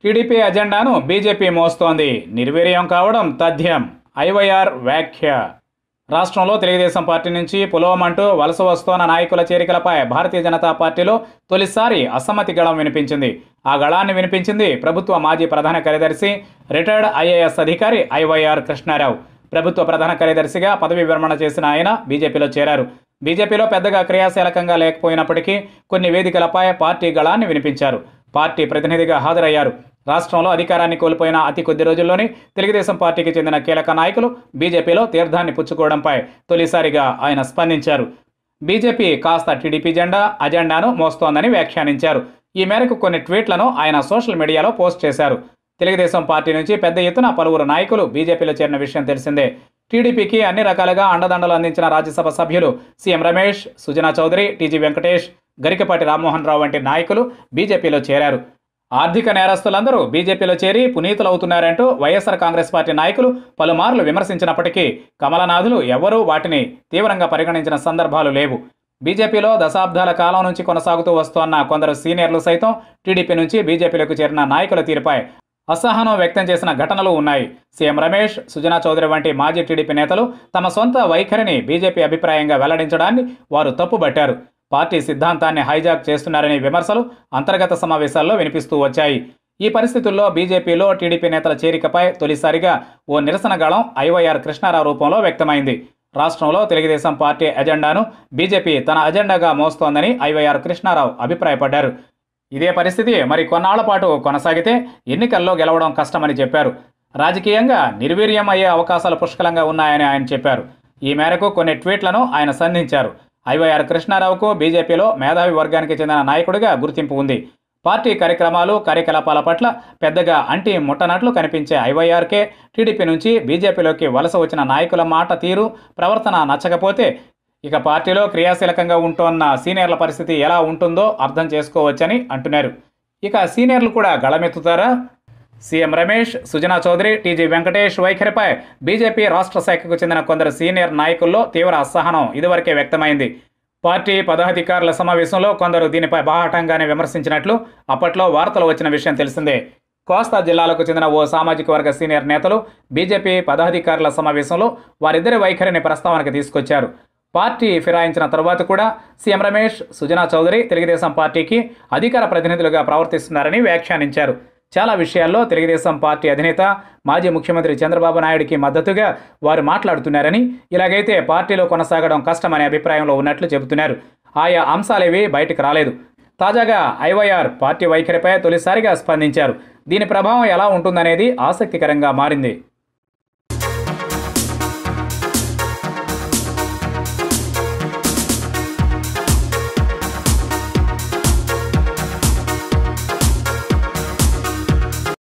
TDP అజెండాను BJP మోస్తోంది నిర్వీర్యం కావడం తథ్యం ఐవైఆర్ వ్యాఖ్య రాష్ట్రంలో తెలుగుదేశం పార్టీ నుంచి పులోమంటూ వలస వస్తోన్న నాయకుల చేరికలపై భారతీయ జనతా పార్టీలో తొలిసారి అసమ్మతి గళం వినిపించింది ఆ గళాన్ని వినిపించింది ప్రభుత్వ మాజీ ప్రధాన కార్యదర్శి రిటైర్డ్ ఐఏఎస్ అధికారి ఐవైఆర్ కృష్ణారావు ప్రభుత్వ ప్రధాన కార్యదర్శిగా పదవి విరమణ చేసిన ఆయన బీజేపీలో చేరారు బీజేపీలో పెద్దగా క్రియాశీలకంగా లేకపోయినప్పటికీ కొన్ని వేదికలపై పార్టీ గళాన్ని వినిపించారు పార్టీ ప్రతినిధిగా హాజరయ్యారు రాష్ట్రంలో అధికారాన్ని కోల్పోయిన అతి కొద్ది రోజుల్లోనే తెలుగుదేశం పార్టీకి చెందిన కీలక నాయకులు బీజేపీలో తీర్థాన్ని పుచ్చుకోవడంపై తొలిసారిగా ఆయన స్పందించారు బీజేపీ కాస్త టీడీపీ జెండా అజెండాను మోస్తోందని వ్యాఖ్యానించారు ఈ మేరకు కొన్ని ట్వీట్లను ఆయన సోషల్ మీడియాలో పోస్ట్ చేశారు తెలుగుదేశం పార్టీ నుంచి పెద్ద ఎత్తున పలువురు నాయకులు బీజేపీలో చేరిన విషయం తెలిసిందే టీడీపీకి అన్ని రకాలుగా అండదండలు అందించిన రాజ్యసభ సభ్యులు సీఎం రమేష్ సుజనా చౌదరి టీజీ వెంకటేష్ గరికపాటి రామ్మోహన్ రావు వంటి నాయకులు బీజేపీలో చేరారు ఆర్థిక నేరస్తులందరూ బీజేపీలో చేరి పునీతులవుతున్నారంటూ వైఎస్ఆర్ కాంగ్రెస్ పార్టీ నాయకులు పలుమార్లు విమర్శించినప్పటికీ కమలనాథులు ఎవరూ వాటిని తీవ్రంగా పరిగణించిన సందర్భాలు లేవు బీజేపీలో దశాబ్దాల కాలం నుంచి కొనసాగుతూ వస్తోన్న కొందరు సీనియర్లు సైతం టీడీపీ నుంచి బీజేపీలోకి చేరిన నాయకుల తీరుపై అసహనం వ్యక్తం చేసిన ఘటనలు ఉన్నాయి సీఎం రమేష్ సుజనా చౌదరి వంటి మాజీ టీడీపీ నేతలు తమ సొంత వైఖరిని బీజేపీ అభిప్రాయంగా వెల్లడించడాన్ని వారు తప్పుబట్టారు పార్టీ సిద్ధాంతాన్ని హైజాక్ చేస్తున్నారనే విమర్శలు అంతర్గత సమావేశాల్లో వినిపిస్తూ వచ్చాయి ఈ పరిస్థితుల్లో బీజేపీలో టీడీపీ నేతల చేరికపై తొలిసారిగా ఓ నిరసన గళం ఐవైఆర్ కృష్ణారావు రూపంలో వ్యక్తమైంది రాష్ట్రంలో తెలుగుదేశం పార్టీ ఎజెండాను బీజేపీ తన అజెండాగా మోస్తోందని ఐవైఆర్ కృష్ణారావు అభిప్రాయపడ్డారు ఇదే పరిస్థితి మరి కొన్నాళ్ల పాటు కొనసాగితే ఎన్నికల్లో గెలవడం కష్టమని చెప్పారు రాజకీయంగా నిర్వీర్యం అయ్యే అవకాశాలు పుష్కలంగా ఉన్నాయని ఆయన చెప్పారు ఈ మేరకు కొన్ని ట్వీట్లను ఆయన సంధించారు ఐవైఆర్ కృష్ణారావుకు బీజేపీలో మేధావి వర్గానికి చెందిన నాయకుడిగా గుర్తింపు ఉంది పార్టీ కార్యక్రమాలు కార్యకలాపాల పట్ల పెద్దగా అంటి ముట్టనట్లు కనిపించే ఐవైఆర్కే టీడీపీ నుంచి బీజేపీలోకి వలస వచ్చిన నాయకుల మాట తీరు ప్రవర్తన నచ్చకపోతే ఇక పార్టీలో క్రియాశీలకంగా ఉంటోన్న సీనియర్ల పరిస్థితి ఎలా ఉంటుందో అర్థం చేసుకోవచ్చని అంటున్నారు ఇక సీనియర్లు కూడా గళమెత్తుతారా సీఎం రమేష్ సుజనా చౌదరి టీజీ వెంకటేష్ వైఖరిపై బీజేపీ రాష్ట్ర శాఖకు చెందిన కొందరు సీనియర్ నాయకుల్లో తీవ్ర అసహనం ఇదివరకే వ్యక్తమైంది పార్టీ పదాధికారుల సమావేశంలో కొందరు దీనిపై బాహాటంగానే విమర్శించినట్లు అప్పట్లో వార్తలు వచ్చిన విషయం తెలిసిందే కోస్తా జిల్లాలకు చెందిన ఓ సామాజిక వర్గ సీనియర్ నేతలు బీజేపీ పదాధికారుల సమావేశంలో వారిద్దరి వైఖరిని ప్రస్తావనకు తీసుకొచ్చారు పార్టీ ఫిరాయించిన తరువాత కూడా సీఎం రమేష్ సుజనా చౌదరి తెలుగుదేశం పార్టీకి అధికార ప్రతినిధులుగా ప్రవర్తిస్తున్నారని వ్యాఖ్యానించారు చాలా విషయాల్లో తెలుగుదేశం పార్టీ అధినేత మాజీ ముఖ్యమంత్రి చంద్రబాబు నాయుడికి మద్దతుగా వారు మాట్లాడుతున్నారని ఇలాగైతే పార్టీలో కొనసాగడం కష్టమనే అభిప్రాయంలో ఉన్నట్లు చెబుతున్నారు ఆయా అంశాలేవి బయటకు రాలేదు తాజాగా ఐవైఆర్ పార్టీ వైఖరిపై తొలిసారిగా స్పందించారు దీని ప్రభావం ఎలా ఉంటుందనేది ఆసక్తికరంగా మారింది